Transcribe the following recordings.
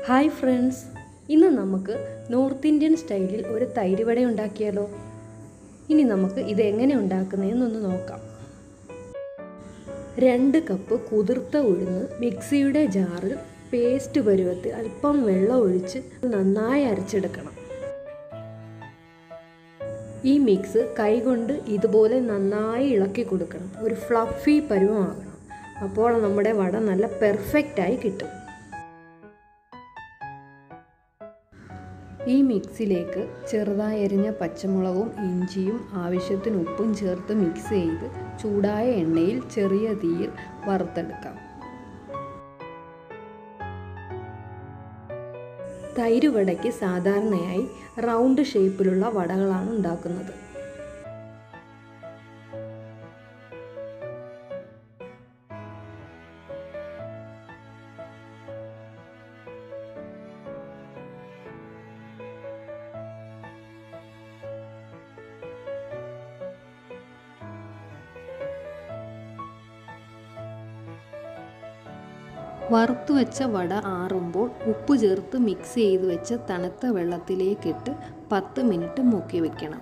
hi friends ഇന്ന് നമുക്ക് north Indian സ്റ്റൈലിൽ ഒരു തൈര് വട ഉണ്ടാക്കിയാലോ ഇനി നമുക്ക് ഇത് എങ്ങനെ ഉണ്ടാക്കുന്നതെന്നൊന്ന് നോക്കാം രണ്ട് കപ്പ് കുതിർത്ത ഉഴുന്ന് മിക്സിയുടെ ജാറിൽ പേസ്റ്റ് പരുവത്തിൽ അല്പം വെള്ളം ഒഴിച്ച് നന്നായി അരച്ചെടുക്കണം ഈ മിക്സ് കൈകൊണ്ട് ഇതുപോലെ നന്നായി ഇളക്കി കൊടുക്കണം ഒരു ഫ്ലഫി പരുവമാകണം അപ്പോൾ നമ്മുടെ വട നല്ല പെർഫെക്റ്റായി കിട്ടും ഈ മിക്സിലേക്ക് ചെറുതായി എരിഞ്ഞ പച്ചമുളകും ഇഞ്ചിയും ആവശ്യത്തിന് ഉപ്പും ചേർത്ത് മിക്സ് ചെയ്ത് ചൂടായ എണ്ണയിൽ ചെറിയ തീയിൽ വറുത്തെടുക്കാം തൈര് വടയ്ക്ക് സാധാരണയായി റൗണ്ട് ഷേപ്പിലുള്ള വടകളാണ് ഉണ്ടാക്കുന്നത് വറുത്തു വെച്ച വട ആറുമ്പോൾ ഉപ്പ് ചേർത്ത് മിക്സ് ചെയ്ത് വെച്ച് തണുത്ത വെള്ളത്തിലേക്കിട്ട് പത്ത് മിനിറ്റ് മുക്കി വെക്കണം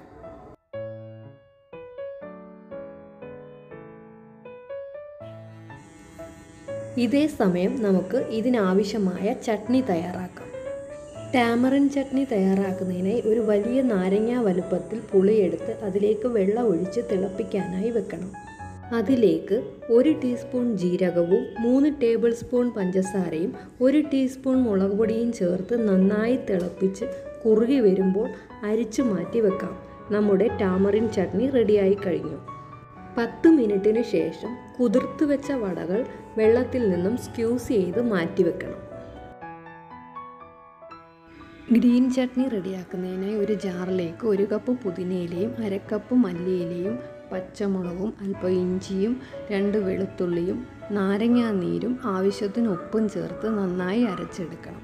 ഇതേ സമയം നമുക്ക് ഇതിനാവശ്യമായ ചട്നി തയ്യാറാക്കാം ടാമറിൻ ചട്നി തയ്യാറാക്കുന്നതിനായി ഒരു വലിയ നാരങ്ങ വലുപ്പത്തിൽ പുളിയെടുത്ത് അതിലേക്ക് വെള്ളം ഒഴിച്ച് തിളപ്പിക്കാനായി വെക്കണം അതിലേക്ക് ഒരു ടീസ്പൂൺ ജീരകവും മൂന്ന് ടേബിൾ സ്പൂൺ പഞ്ചസാരയും ഒരു ടീസ്പൂൺ മുളക് പൊടിയും ചേർത്ത് നന്നായി തിളപ്പിച്ച് കുറുകി വരുമ്പോൾ അരിച്ചു മാറ്റി വെക്കാം നമ്മുടെ ടാമറിൻ ചട്നി റെഡിയായി കഴിഞ്ഞു പത്ത് മിനിറ്റിന് ശേഷം കുതിർത്ത് വെച്ച വടകൾ വെള്ളത്തിൽ നിന്നും സ്ക്യൂസ് ചെയ്ത് മാറ്റി വെക്കണം ഗ്രീൻ ചട്നി റെഡിയാക്കുന്നതിനായി ഒരു ജാറിലേക്ക് ഒരു കപ്പ് പുതിനയിലയും അരക്കപ്പ് മല്ലിയിലയും പച്ചമുളകും അല്പം ഇഞ്ചിയും രണ്ട് വെളുത്തുള്ളിയും നാരങ്ങാ നീരും ആവശ്യത്തിന് ഉപ്പും ചേർത്ത് നന്നായി അരച്ചെടുക്കണം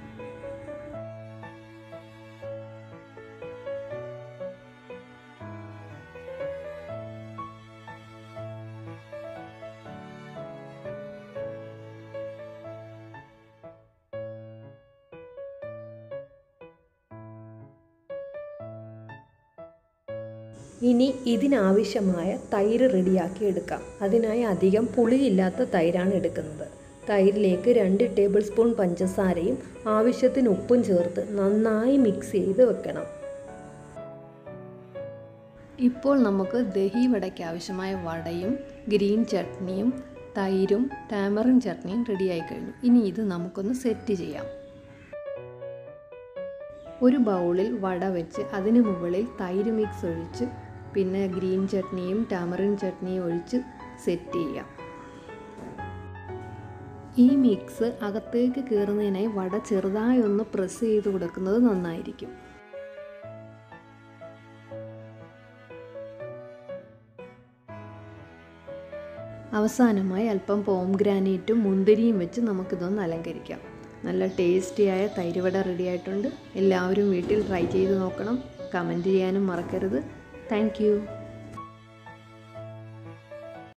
ഇനി ഇതിനാവശ്യമായ തൈര് റെഡിയാക്കി എടുക്കാം അതിനായി അധികം പുളിയില്ലാത്ത തൈരാണ് എടുക്കുന്നത് തൈരിലേക്ക് രണ്ട് ടേബിൾ സ്പൂൺ പഞ്ചസാരയും ആവശ്യത്തിന് ഉപ്പും ചേർത്ത് നന്നായി മിക്സ് ചെയ്ത് വെക്കണം ഇപ്പോൾ നമുക്ക് ദഹി വടയ്ക്ക് ആവശ്യമായ വടയും ഗ്രീൻ ചട്നിയും തൈരും ടാമറിൻ ചട്നിയും റെഡിയായി കഴിഞ്ഞു ഇനി ഇത് നമുക്കൊന്ന് സെറ്റ് ചെയ്യാം ഒരു ബൗളിൽ വട വെച്ച് അതിന് മുകളിൽ തൈര് മിക്സ് ഒഴിച്ച് പിന്നെ ഗ്രീൻ ചട്നിയും ടാമറിൻ ചട്നിയും ഒഴിച്ച് സെറ്റ് ചെയ്യാം ഈ മിക്സ് അകത്തേക്ക് കയറുന്നതിനായി വട ചെറുതായി ഒന്ന് പ്രസ് ചെയ്ത് കൊടുക്കുന്നത് നന്നായിരിക്കും അവസാനമായി അല്പം പോം ഗ്രാനൈറ്റും മുന്തിരിയും വെച്ച് നമുക്കിതൊന്ന് അലങ്കരിക്കാം നല്ല ടേസ്റ്റിയായ തൈരുവട റെഡി ആയിട്ടുണ്ട് എല്ലാവരും വീട്ടിൽ ട്രൈ ചെയ്ത് നോക്കണം കമൻറ്റ് ചെയ്യാനും മറക്കരുത് താങ്ക്